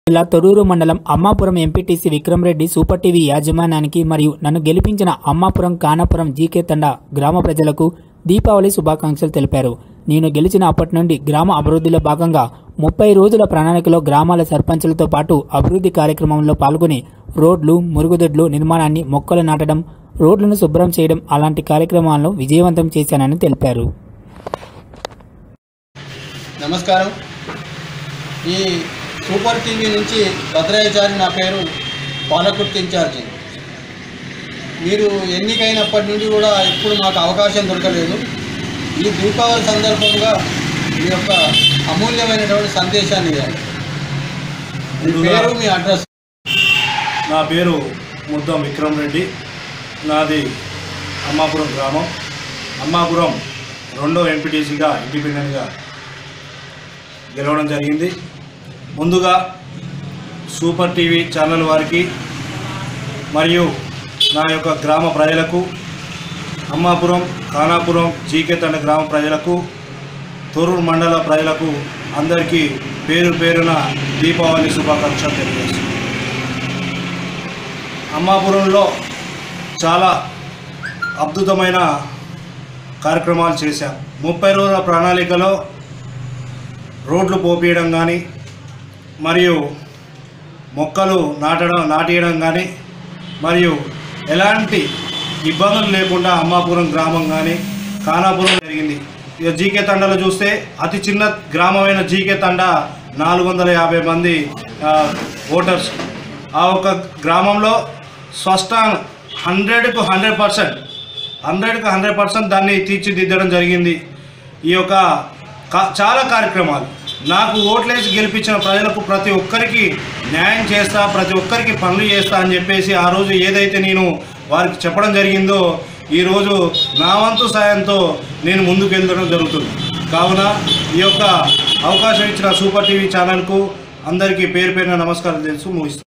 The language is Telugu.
జిల్లా తొర్రూరు మండలం Ammapuram MPTC Vikramreddy super TV యాజమాన్యానికి మరియు నన్ను గెలిపించిన అమ్మాపురం కానాపురం జీకే తండా గ్రామ ప్రజలకు దీపావళి శుభాకాంక్షలు తెలిపారు నేను గెలిచిన అప్పటి నుండి గ్రామ అభివృద్ధిలో భాగంగా ముప్పై రోజుల ప్రణాళికలో గ్రామాల సర్పంచులతో పాటు అభివృద్ధి కార్యక్రమంలో పాల్గొని రోడ్లు మురుగుదొడ్లు నిర్మాణాన్ని మొక్కలు నాటడం రోడ్లను శుభ్రం చేయడం అలాంటి కార్యక్రమాలను విజయవంతం చేశానని తెలిపారు నమస్కారం ఈ సూపర్ టీవీ నుంచి భద్రాచారి నా పేరు పాలకుర్తి ఇన్ఛార్జి మీరు ఎన్నికైనప్పటి నుండి కూడా ఇప్పుడు మాకు అవకాశం దొరకలేదు ఈ దీపావళి సందర్భంగా మీ యొక్క అమూల్యమైనటువంటి సందేశాన్ని ఇవ్వాలి మీ పేరు మీ అడ్రస్ నా పేరు ముద్దం విక్రమ్ రెడ్డి నాది అమ్మాపురం గ్రామం అమ్మాపురం రెండో ఎంపీటీసీగా ఇండిపెండెంట్గా గెలవడం జరిగింది ముందుగా సూపర్ టీవీ ఛానల్ వారికి మరియు నా యొక్క గ్రామ ప్రజలకు అమ్మాపురం ఖానాపురం జీకేతండ గ్రామ ప్రజలకు తొర్రూరు మండల ప్రజలకు అందరికీ పేరు పేరున దీపావళి శుభాకాంక్షలు తెలియజేస్తున్నాను అమ్మాపురంలో చాలా అద్భుతమైన కార్యక్రమాలు చేశాం ముప్పై రోజుల ప్రణాళికలో రోడ్లు పోపీయడం కానీ మరియు మొక్కలు నాటడం నాటియడం కానీ మరియు ఎలాంటి ఇబ్బందులు లేకుండా అమ్మాపురం గ్రామం కానీ ఖానాపురం జరిగింది ఇక జీకే తండలో చూస్తే అతి చిన్న గ్రామమైన జీకే తండ నాలుగు వందల యాభై మంది ఆ, ఓటర్స్ ఆ ఒక గ్రామంలో స్పష్ట హండ్రెడ్కు హండ్రెడ్ పర్సెంట్ హండ్రెడ్కి హండ్రెడ్ పర్సెంట్ దాన్ని తీర్చిదిద్దడం జరిగింది ఈ యొక్క కా- చాలా కార్యక్రమాలు నాకు ఓట్లేసి గెలిపించిన ప్రజలకు ప్రతి ఒక్కరికి న్యాయం చేస్తా ప్రతి ఒక్కరికి పనులు చేస్తా అని చెప్పేసి ఆ రోజు ఏదైతే నేను వారికి చెప్పడం జరిగిందో ఈరోజు నా వంతు సాయంతో నేను ముందుకు వెళ్ళడం జరుగుతుంది కావున ఈ యొక్క అవకాశం ఇచ్చిన సూపర్ టీవీ ఛానల్కు అందరికీ పేరు పేరున నమస్కారం తెలుసు ముగిస్తాను